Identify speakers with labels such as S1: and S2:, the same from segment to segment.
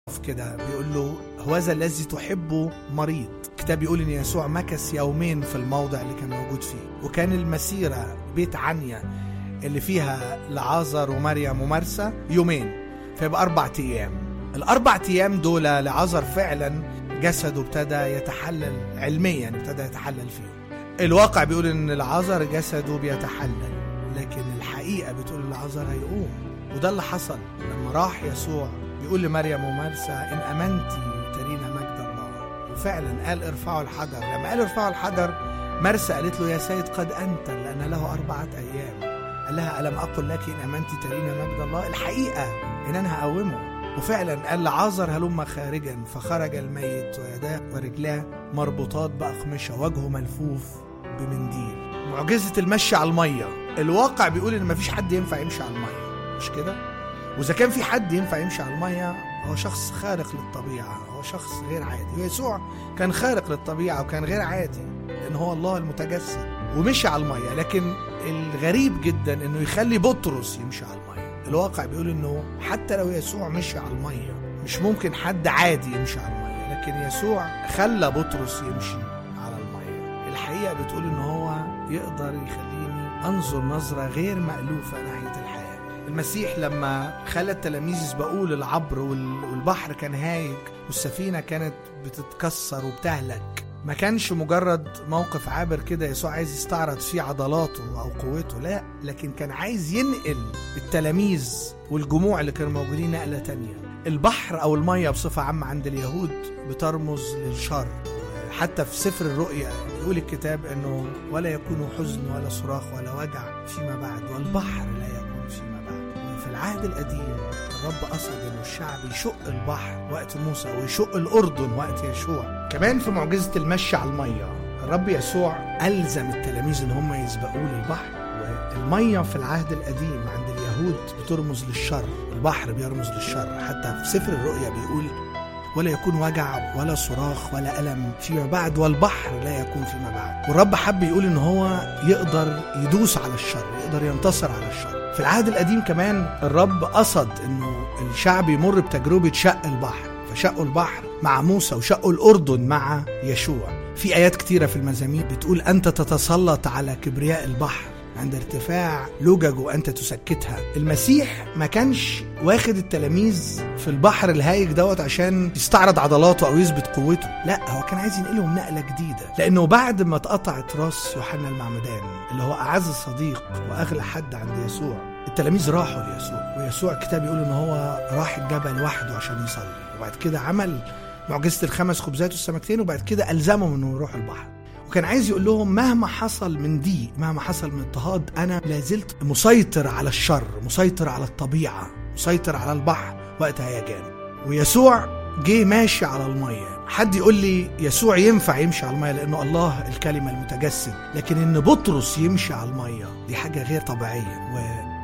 S1: كده بيقول له هوذا الذي تحبه مريض الكتاب بيقول ان يسوع مكث يومين في الموضع اللي كان موجود فيه وكان المسيره بيت عنيا اللي فيها لعازر ومريم ومرسى يومين فيبقى اربع ايام الاربع ايام دول لعازر فعلا جسده ابتدى يتحلل علميا ابتدى يتحلل فيه الواقع بيقول ان العذر جسده بيتحلل لكن الحقيقه بتقول العذر هيقوم وده اللي حصل لما راح يسوع بيقول لمريم ومرسى ان امنتي ترينا مجد الله وفعلا قال ارفعوا الحجر لما قال ارفعوا الحجر مرسى قالت له يا سيد قد انت لان له اربعه ايام قال لها الم اقل لك ان امنتي ترينا مجد الله الحقيقه ان انا هقومه وفعلا قال لعازر هلم خارجا فخرج الميت ويداه ورجلاه مربوطات بأقمشة وجهه ملفوف بمنديل معجزة المشي على المية الواقع بيقول ان مفيش حد ينفع يمشي على المية مش كده واذا كان في حد ينفع يمشي على المية هو شخص خارق للطبيعة هو شخص غير عادي ويسوع كان خارق للطبيعة وكان غير عادي لان هو الله المتجسد ومشي على المية لكن الغريب جدا انه يخلي بطرس يمشي على المية الواقع بيقول انه حتى لو يسوع مشي على الميه مش ممكن حد عادي يمشي على الميه لكن يسوع خلى بطرس يمشي على الميه الحقيقه بتقول ان هو يقدر يخليني انظر نظره غير مالوفه ناحيه الحياه المسيح لما خلى التلاميذ يسبقوه للعبر والبحر كان هايج والسفينه كانت بتتكسر وبتهلك ما كانش مجرد موقف عابر كده يسوع عايز يستعرض فيه عضلاته او قوته لا لكن كان عايز ينقل التلاميذ والجموع اللي كانوا موجودين نقله تانية البحر او الميه بصفه عامه عند اليهود بترمز للشر حتى في سفر الرؤيا يقول الكتاب انه ولا يكون حزن ولا صراخ ولا وجع فيما بعد والبحر لا يكون فيما بعد وفي العهد القديم الرب قصد انه الشعب يشق البحر وقت موسى ويشق الاردن وقت يشوع كمان في معجزه المشي على الميه الرب يسوع الزم التلاميذ ان هم يسبقوه للبحر والميه في العهد القديم عند اليهود بترمز للشر البحر بيرمز للشر حتى في سفر الرؤيا بيقول ولا يكون وجع ولا صراخ ولا ألم فيما بعد والبحر لا يكون فيما بعد والرب حب يقول ان هو يقدر يدوس على الشر يقدر ينتصر على الشر في العهد القديم كمان الرب قصد انه الشعب يمر بتجربة شق البحر فشقوا البحر مع موسى وشقوا الأردن مع يشوع في آيات كتيرة في المزامير بتقول أنت تتسلط على كبرياء البحر عند ارتفاع لجج وانت تسكتها المسيح ما كانش واخد التلاميذ في البحر الهايج دوت عشان يستعرض عضلاته او يثبت قوته لا هو كان عايز ينقلهم نقله جديده لانه بعد ما اتقطعت راس يوحنا المعمدان اللي هو اعز صديق واغلى حد عند يسوع التلاميذ راحوا ليسوع ويسوع الكتاب يقول ان هو راح الجبل وحده عشان يصلي وبعد كده عمل معجزه الخمس خبزات والسمكتين وبعد كده الزمهم انه يروحوا البحر وكان عايز يقول لهم مهما حصل من ضيق مهما حصل من اضطهاد انا لازلت مسيطر على الشر مسيطر على الطبيعه مسيطر على البحر وقت هيجان ويسوع جه ماشي على الميه حد يقول لي يسوع ينفع يمشي على الميه لانه الله الكلمه المتجسد لكن ان بطرس يمشي على الميه دي حاجه غير طبيعيه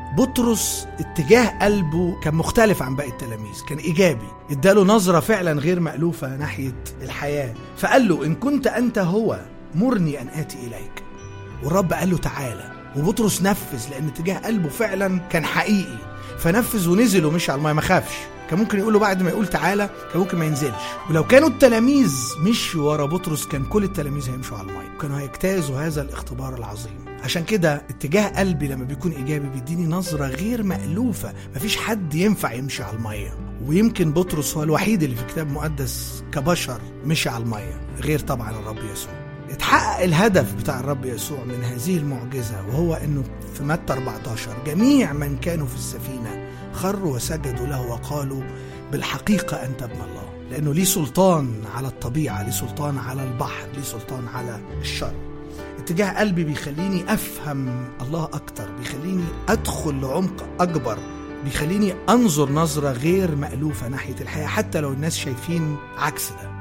S1: وبطرس اتجاه قلبه كان مختلف عن باقي التلاميذ كان ايجابي اداله نظره فعلا غير مالوفه ناحيه الحياه فقال له ان كنت انت هو مرني ان اتي اليك والرب قال له تعالى وبطرس نفذ لان اتجاه قلبه فعلا كان حقيقي فنفذ ونزل ومشي على الميه ما خافش كان ممكن يقول له بعد ما يقول تعالى كان ممكن ما ينزلش ولو كانوا التلاميذ مشوا ورا بطرس كان كل التلاميذ هيمشوا على الميه وكانوا هيجتازوا هذا الاختبار العظيم عشان كده اتجاه قلبي لما بيكون ايجابي بيديني نظره غير مالوفه مفيش حد ينفع يمشي على الميه ويمكن بطرس هو الوحيد اللي في الكتاب المقدس كبشر مشي على الميه غير طبعا الرب يسوع اتحقق الهدف بتاع الرب يسوع من هذه المعجزة وهو أنه في متى 14 جميع من كانوا في السفينة خروا وسجدوا له وقالوا بالحقيقة أنت ابن الله لأنه ليه سلطان على الطبيعة ليه سلطان على البحر ليه سلطان على الشر اتجاه قلبي بيخليني أفهم الله أكتر بيخليني أدخل لعمق أكبر بيخليني أنظر نظرة غير مألوفة ناحية الحياة حتى لو الناس شايفين عكس ده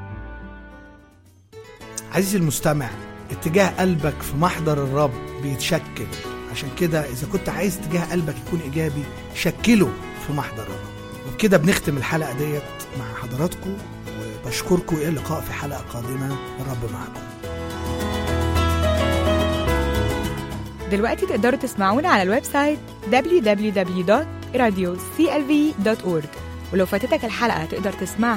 S1: عزيزي المستمع اتجاه قلبك في محضر الرب بيتشكل عشان كده اذا كنت عايز اتجاه قلبك يكون ايجابي شكله في محضر الرب وبكده بنختم الحلقه ديت مع حضراتكم وبشكركم الى اللقاء في حلقه قادمه الرب معكم
S2: دلوقتي تقدروا تسمعونا على الويب سايت www.radioclv.org ولو فاتتك الحلقة تقدر تسمعها